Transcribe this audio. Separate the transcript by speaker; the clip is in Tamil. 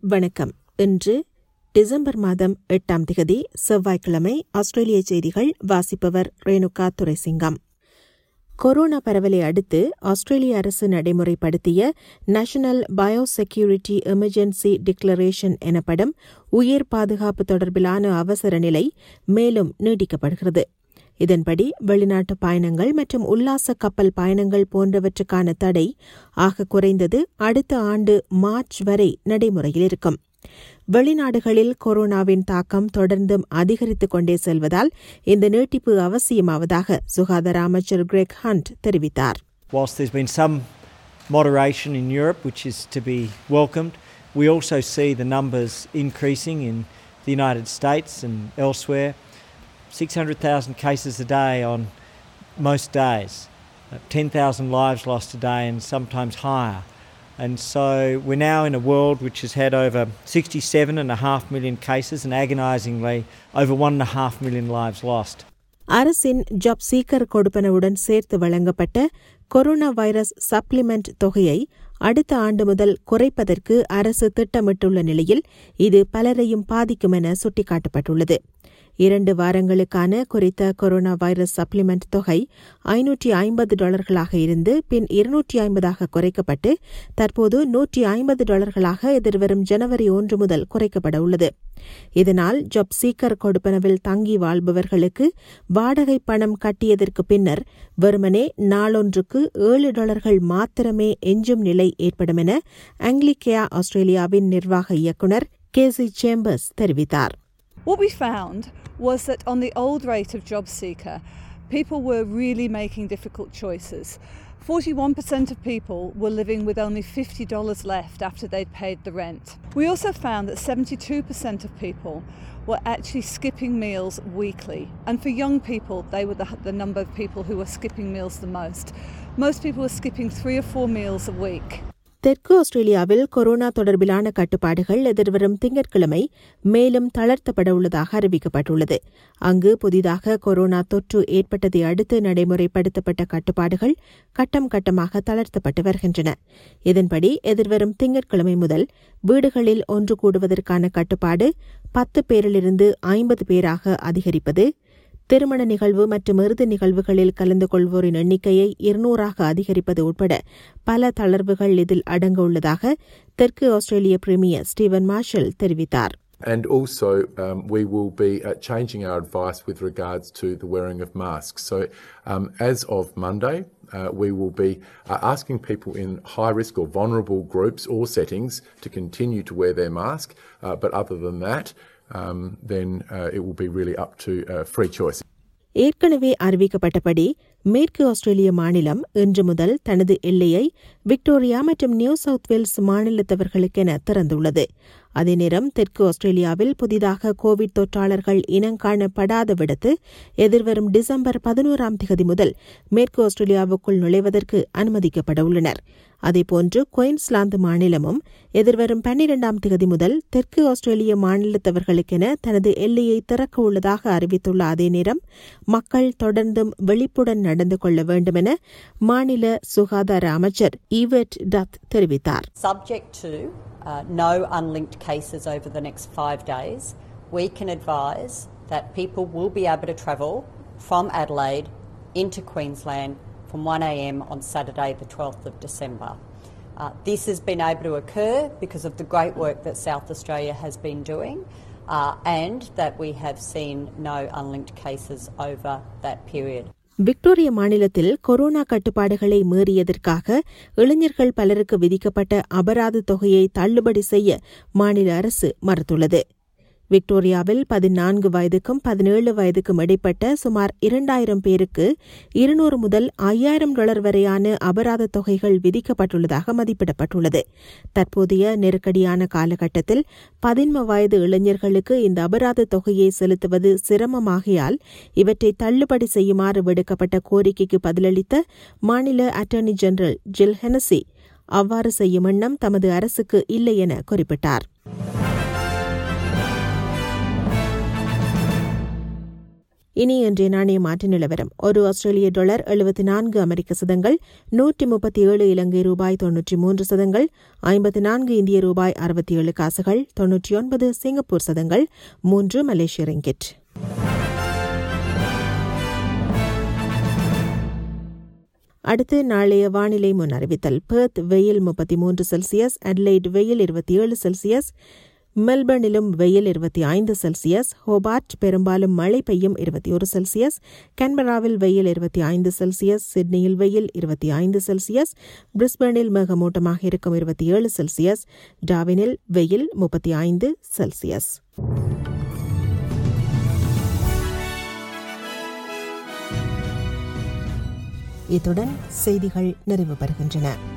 Speaker 1: வணக்கம் இன்று டிசம்பர் மாதம் எட்டாம் திகதி செவ்வாய்க்கிழமை ஆஸ்திரேலிய செய்திகள் வாசிப்பவர் ரேணுகா துரைசிங்கம் கொரோனா பரவலை அடுத்து ஆஸ்திரேலிய அரசு நடைமுறைப்படுத்திய நேஷனல் பயோசெக்யூரிட்டி எமர்ஜென்சி டிக்ளரேஷன் எனப்படும் உயிர் பாதுகாப்பு தொடர்பிலான அவசர நிலை மேலும் நீட்டிக்கப்படுகிறது இதன்படி வெளிநாட்டு பயணங்கள் மற்றும் உல்லாச கப்பல் பயணங்கள் போன்றவற்றுக்கான தடை ஆக குறைந்தது அடுத்த ஆண்டு மார்ச் வரை நடைமுறையில் இருக்கும் வெளிநாடுகளில் கொரோனாவின் தாக்கம் தொடர்ந்தும் அதிகரித்துக் கொண்டே செல்வதால் இந்த நீட்டிப்பு அவசியமாவதாக சுகாதார அமைச்சர் கிரெக் ஹண்ட் தெரிவித்தார்
Speaker 2: Whilst there's been some moderation in Europe, which is to be welcomed, we also see the numbers increasing in the United States and elsewhere. 600,000 cases a day on most days, uh, 10,000 lives lost a day, and sometimes higher. And so we're now in a world which has had over 67.5 million cases and agonisingly over 1.5 million lives lost.
Speaker 1: அரசின் ஜாப் சீக்கர் கொடுப்பனவுடன் சேர்த்து வழங்கப்பட்ட கொரோனா வைரஸ் சப்ளிமெண்ட் தொகையை அடுத்த ஆண்டு முதல் குறைப்பதற்கு அரசு திட்டமிட்டுள்ள நிலையில் இது பலரையும் பாதிக்கும் என சுட்டிக்காட்டப்பட்டுள்ளது இரண்டு வாரங்களுக்கான குறித்த கொரோனா வைரஸ் சப்ளிமெண்ட் தொகை ஐநூற்றி ஐம்பது டாலர்களாக இருந்து பின் இருநூற்றி ஐம்பதாக குறைக்கப்பட்டு தற்போது நூற்றி ஐம்பது டாலர்களாக எதிர்வரும் ஜனவரி ஒன்று முதல் குறைக்கப்பட உள்ளது இதனால் ஜாப் சீக்கர் கொடுப்பனவில் தங்கி வாழ்பவர்களுக்கு வாடகை பணம் கட்டியதற்கு பின்னர் வெறுமனே நாளொன்றுக்கு ஏழு டாலர்கள் மாத்திரமே எஞ்சும் நிலை ஏற்படும் என ஆங்கிலிகேயா ஆஸ்திரேலியாவின் நிர்வாக இயக்குநர் கேசி சேம்பர்ஸ் தெரிவித்தார்
Speaker 3: What we found was that on the old rate of job seeker, people were really making difficult choices. 41% of people were living with only $50 left after they'd paid the rent. We also found that 72% of people were actually skipping meals weekly. And for young people, they were the, the number of people who were skipping meals the most. Most people were skipping three or four meals a week.
Speaker 1: தெற்கு ஆஸ்திரேலியாவில் கொரோனா தொடர்பிலான கட்டுப்பாடுகள் எதிர்வரும் திங்கட்கிழமை மேலும் தளர்த்தப்பட உள்ளதாக அறிவிக்கப்பட்டுள்ளது அங்கு புதிதாக கொரோனா தொற்று ஏற்பட்டதை அடுத்து நடைமுறைப்படுத்தப்பட்ட கட்டுப்பாடுகள் கட்டம் கட்டமாக தளர்த்தப்பட்டு வருகின்றன இதன்படி எதிர்வரும் திங்கட்கிழமை முதல் வீடுகளில் ஒன்று கூடுவதற்கான கட்டுப்பாடு பத்து பேரிலிருந்து ஐம்பது பேராக அதிகரிப்பது திருமண நிகழ்வு மற்றும் இறுதி நிகழ்வுகளில் கலந்து கொள்வோரின் எண்ணிக்கையை இருநூறாக அதிகரிப்பது உட்பட பல தளர்வுகள் இதில் அடங்க உள்ளதாக தெற்கு ஆஸ்திரேலிய பிரீமியர் ஸ்டீவன் மார்ஷல் தெரிவித்தார்
Speaker 4: And also, um, we will be uh, changing our advice with regards to the wearing of masks. So, um, as of Monday, uh, we will be uh, asking people in high risk or vulnerable groups or settings to continue to wear their mask. Uh, but other than that, um, then uh, it will be really up to uh, free choice.
Speaker 1: ஏற்கனவே அறிவிக்கப்பட்டபடி மேற்கு ஆஸ்திரேலிய மாநிலம் இன்று முதல் தனது எல்லையை விக்டோரியா மற்றும் நியூ சவுத் வேல்ஸ் மாநிலத்தவர்களுக்கென திறந்துள்ளது அதே நேரம் தெற்கு ஆஸ்திரேலியாவில் புதிதாக கோவிட் தொற்றாளர்கள் இனங்காணப்படாத விடத்து எதிர்வரும் டிசம்பர் பதினோராம் தேதி முதல் மேற்கு ஆஸ்திரேலியாவுக்குள் நுழைவதற்கு அனுமதிக்கப்பட உள்ளனர் அதேபோன்று குயின்ஸ்லாந்து மாநிலமும் எதிர்வரும் பன்னிரண்டாம் தேதி முதல் தெற்கு ஆஸ்திரேலிய மாநிலத்தவர்களுக்கென தனது எல்லையை திறக்க உள்ளதாக அறிவித்துள்ள அதே நேரம் மக்கள் தொடர்ந்தும் விழிப்புடன் நடந்து கொள்ள வேண்டும் என மாநில சுகாதார அமைச்சர் ஈவெட் டத் தெரிவித்தார்
Speaker 5: Subject to uh, no unlinked cases over the next five days, we can advise that people will be able to travel from Adelaide into Queensland from 1am on Saturday, the 12th of December. Uh, this has been able to occur because of the great work that South Australia has been doing uh, and that we have seen no unlinked cases over that period.
Speaker 1: விக்டோரிய மாநிலத்தில் கொரோனா கட்டுப்பாடுகளை மீறியதற்காக இளைஞர்கள் பலருக்கு விதிக்கப்பட்ட அபராத தொகையை தள்ளுபடி செய்ய மாநில அரசு மறுத்துள்ளது விக்டோரியாவில் பதினான்கு வயதுக்கும் பதினேழு வயதுக்கும் இடைப்பட்ட சுமார் இரண்டாயிரம் பேருக்கு இருநூறு முதல் ஐயாயிரம் டாலர் வரையான அபராத தொகைகள் விதிக்கப்பட்டுள்ளதாக மதிப்பிடப்பட்டுள்ளது தற்போதைய நெருக்கடியான காலகட்டத்தில் பதின்ம வயது இளைஞர்களுக்கு இந்த அபராத தொகையை செலுத்துவது சிரமமாகியால் இவற்றை தள்ளுபடி செய்யுமாறு விடுக்கப்பட்ட கோரிக்கைக்கு பதிலளித்த மாநில அட்டர்னி ஜெனரல் ஜில் ஹெனசி அவ்வாறு செய்யும் எண்ணம் தமது அரசுக்கு இல்லை என குறிப்பிட்டார் இனி இன்றைய நாணய மாற்று நிலவரம் ஒரு ஆஸ்திரேலிய டாலர் எழுபத்தி நான்கு அமெரிக்க சதங்கள் நூற்றி முப்பத்தி ஏழு இலங்கை ரூபாய் தொன்னூற்றி மூன்று சதங்கள் ஐம்பத்தி நான்கு இந்திய ரூபாய் அறுபத்தி ஏழு காசுகள் தொன்னூற்றி ஒன்பது சிங்கப்பூர் சதங்கள் மூன்று மலேசிய ரிங்கிட் அடுத்து நாளைய வானிலை முன் அறிவித்தல் பெர்த் வெயில் முப்பத்தி மூன்று செல்சியஸ் அட்லைட் வெயில் இருபத்தி ஏழு செல்சியஸ் மெல்பர்னிலும் வெயில் இருபத்தி ஐந்து செல்சியஸ் ஹோபார்ட் பெரும்பாலும் மழை பெய்யும் இருபத்தி ஒரு செல்சியஸ் கன்பராவில் வெயில் இருபத்தி ஐந்து செல்சியஸ் சிட்னியில் வெயில் இருபத்தி ஐந்து செல்சியஸ் பிரிஸ்பர்னில் மேகமூட்டமாக இருக்கும் இருபத்தி ஏழு செல்சியஸ் டாவினில் வெயில் முப்பத்தி ஐந்து செல்சியஸ் இத்துடன் செய்திகள் நிறைவு பெறுகின்றன